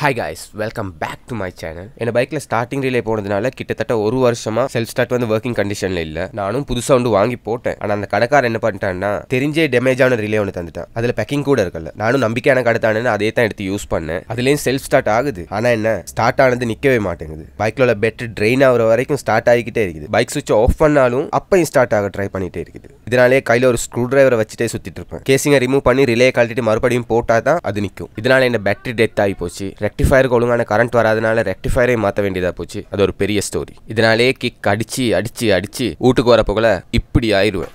hi guys welcome back to my channel என் பைக்கில் starting relay போனதுனால கிட்டத்தட்ட ஒரு வருஷமா செல்ஃப் ஸ்டார்ட் வந்து ஒர்க்கிங் கண்டிஷனில் இல்லை நானும் புதுசாக ஒன்று வாங்கி போட்டேன் ஆனால் அந்த கடைக்காரர் என்ன பண்ணிட்டான்னா தெரிஞ்சே டேமேஜான ரிலே ஒன்று தந்துட்டான் அதில் பேக்கிங் கூட இருக்கல நானும் நம்பிக்கையான கடை தானேன்னு அதே தான் எடுத்து யூஸ் பண்ணேன் அதுலேயும் செல்ஃப் ஸ்டார்ட் ஆகுது ஆனால் என்ன ஸ்டார்ட் ஆனது நிற்கவே மாட்டேங்குது பைக்கில் உள்ள பெட்டர் ட்ரெயின் ஆகிற வரைக்கும் ஸ்டார்ட் ஆகிக்கிட்டே இருக்குது பைக் சுவிட்ச் ஆஃப் பண்ணாலும் அப்பையும் ஸ்டார்ட் ஆக ட்ரை பண்ணிட்டே இருக்குது இதனாலே கையில் ஒரு ஸ்க்ரூ டிரைவரை வச்சுட்டே சுற்றிட்டு இருப்பேன் கேசிங்கை ரிமூவ் பண்ணி ரிலே கழட்டிட்டு மறுபடியும் போட்டால் தான் அது நிற்கும் இதனால என்ன பேட்டரி டெத் ஆகி போச்சு ரெக்டிஃபயருக்கு ஒழுங்கான கரண்ட் வராதனால ரெக்டிஃபயரே மாற்ற வேண்டியதாக போச்சு அது ஒரு பெரிய ஸ்டோரி இதனாலே கிக் அடிச்சு அடிச்சு அடிச்சு வீட்டுக்கு வர போகல இப்படி ஆயிடுவேன்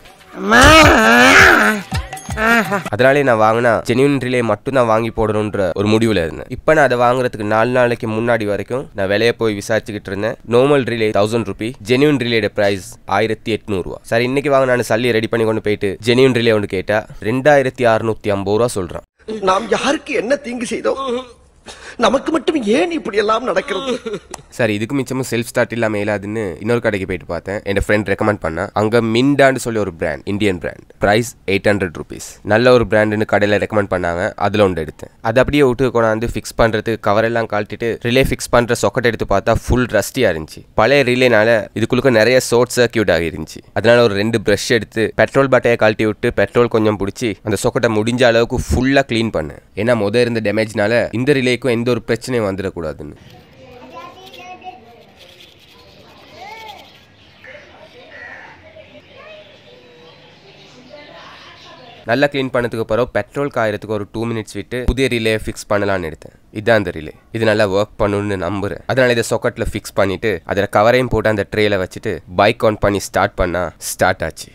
அதனாலே நான் வாங்கினா ஜென்யூன் ரிலே மட்டும் தான் வாங்கி போடணுன்ற ஒரு முடிவில் இருந்தேன் இப்போ நான் அதை வாங்குறதுக்கு நாலு நாளைக்கு முன்னாடி வரைக்கும் நான் விலையை போய் விசாரிச்சுக்கிட்டு இருந்தேன் normal relay thousand rupee genuine ரிலேட பிரைஸ் ஆயிரத்தி எட்நூறுவா சரி இன்னைக்கு வாங்க நான் சல்லி ரெடி பண்ணி கொண்டு போயிட்டு ஜென்யூன் ரிலே ஒன்று கேட்டா ரெண்டாயிரத்தி அறுநூத்தி ஐம்பது ரூபா சொல்றான் நாம் யாருக்கு என்ன தீங்கு செய்தோம் நமக்கு மட்டும் ஏன் இப்படி எல்லாம் நடக்கிறது சரி இதுக்கு மிச்சமும் செல்ஃப் ஸ்டார்ட் இல்லாமல் இல்லாதுன்னு இன்னொரு கடைக்கு போயிட்டு பார்த்தேன் என் ஃப்ரெண்ட் ரெக்கமெண்ட் பண்ணா அங்கே மிண்டான்னு சொல்லி ஒரு brand Indian brand price eight hundred rupees நல்ல ஒரு பிராண்டுன்னு கடையில் ரெக்கமெண்ட் பண்ணாங்க அதில் ஒன்று எடுத்தேன் அது அப்படியே விட்டு கொண்டாந்து ஃபிக்ஸ் பண்ணுறதுக்கு கவர் எல்லாம் கழட்டிட்டு ரிலே ஃபிக்ஸ் பண்ணுற சொக்கெட் எடுத்து பார்த்தா ஃபுல் ரஸ்டியாக இருந்துச்சு பழைய ரிலேனால இதுக்குள்ளுக்கு நிறைய ஷார்ட் சர்க்கியூட் ஆகிருந்துச்சு அதனால ஒரு ரெண்டு ப்ரஷ் எடுத்து பெட்ரோல் பட்டையை கழட்டி விட்டு பெட்ரோல் கொஞ்சம் பிடிச்சி அந்த சொக்கெட்டை முடிஞ்ச அளவுக்கு ஃபுல்லாக க்ளீன் பண்ணேன் ஏன்னா முத இருந்த டேமேஜ்னால இந்த ரிலேக்கும் எந்த ஒரு பிரச்சனையும் வந்துடக்கூடாதுன்னு நல்லா க்ளீன் பண்ணதுக்கு அப்புறம் பெட்ரோல் காயறதுக்கு ஒரு டூ மினிட்ஸ் விட்டு புதிய ரிலே ஃபிக்ஸ் பண்ணலான்னு எடுத்தேன் இதான் அந்த ரிலே இது நல்லா ஒர்க் பண்ணணும்னு நம்புறேன் அதனால இதை சொக்கெட்டில் ஃபிக்ஸ் பண்ணிட்டு அதில் கவரையும் போட்டு அந்த ட்ரேல வச்சுட்டு பைக் ஆன் பண்ணி ஸ்டார்ட் பண்ணா ஸ்டார்ட் ஆச்சு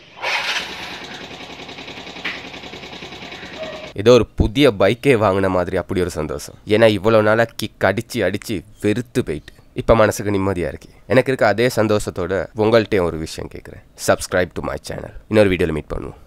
ஏதோ ஒரு புதிய பைக்கே வாங்கின மாதிரி அப்படி ஒரு சந்தோஷம் ஏன்னா இவ்வளோ நாளாக கிக் அடித்து அடித்து வெறுத்து போயிட்டு இப்போ மனசுக்கு நிம்மதியாக இருக்கு எனக்கு இருக்க அதே சந்தோஷத்தோட உங்கள்கிட்டயும் ஒரு விஷயம் கேட்குறேன் சப்ஸ்கிரைப் டு மை சேனல் இன்னொரு வீடியோவில் மீட் பண்ணுவோம்